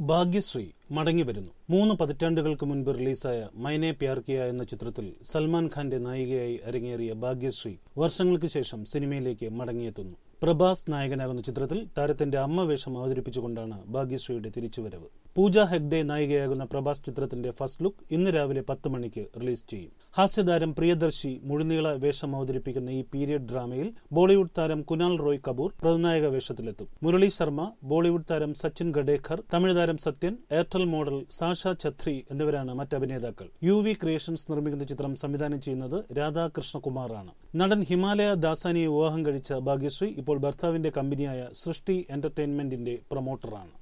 ഭാഗ്യശ്രീ മടങ്ങിവരുന്നു മൂന്ന് പതിറ്റാണ്ടുകൾക്ക് മുൻപ് റിലീസായ മൈനെ പ്യാർ കിയ എന്ന ചിത്രത്തിൽ സൽമാൻ ഖാന്റെ നായികയായി അരങ്ങേറിയ ഭാഗ്യശ്രീ വർഷങ്ങൾക്ക് ശേഷം സിനിമയിലേക്ക് മടങ്ങിയെത്തുന്നു പ്രഭാസ് നായകനാകുന്ന ചിത്രത്തിൽ താരത്തിന്റെ അമ്മ വേഷം അവതരിപ്പിച്ചുകൊണ്ടാണ് ഭാഗ്യശ്രീയുടെ തിരിച്ചുവരവ് പൂജ ഹെഗ്ഡെ നായികയാകുന്ന പ്രഭാസ് ചിത്രത്തിന്റെ ഫസ്റ്റ് ലുക്ക് ഇന്ന് രാവിലെ പത്ത് മണിക്ക് റിലീസ് ചെയ്യും ഹാസ്യതാരം പ്രിയദർശി മുഴുനീള വേഷം അവതരിപ്പിക്കുന്ന ഈ പീരിയഡ് ഡ്രാമയിൽ ബോളിവുഡ് താരം കുനാൽ റോയ് കപൂർ പ്രതിനായക വേഷത്തിലെത്തും മുരളി ശർമ്മ ബോളിവുഡ് താരം സച്ചിൻ ഗഡേക്കർ തമിഴ് താരം സത്യൻ എയർടെൽ മോഡൽ സാഷ ഛത്രി എന്നിവരാണ് മറ്റ് അഭിനേതാക്കൾ യു വി ക്രിയേഷൻസ് നിർമ്മിക്കുന്ന ചിത്രം സംവിധാനം ചെയ്യുന്നത് രാധാകൃഷ്ണകുമാറാണ് നടൻ ഹിമാലയ ദാസാനിയെ വിവാഹം കഴിച്ച ഭാഗ്യശ്രീ ഇപ്പോൾ ഭർത്താവിന്റെ കമ്പനിയായ സൃഷ്ടി എന്റർടൈൻമെന്റിന്റെ പ്രൊമോട്ടറാണ്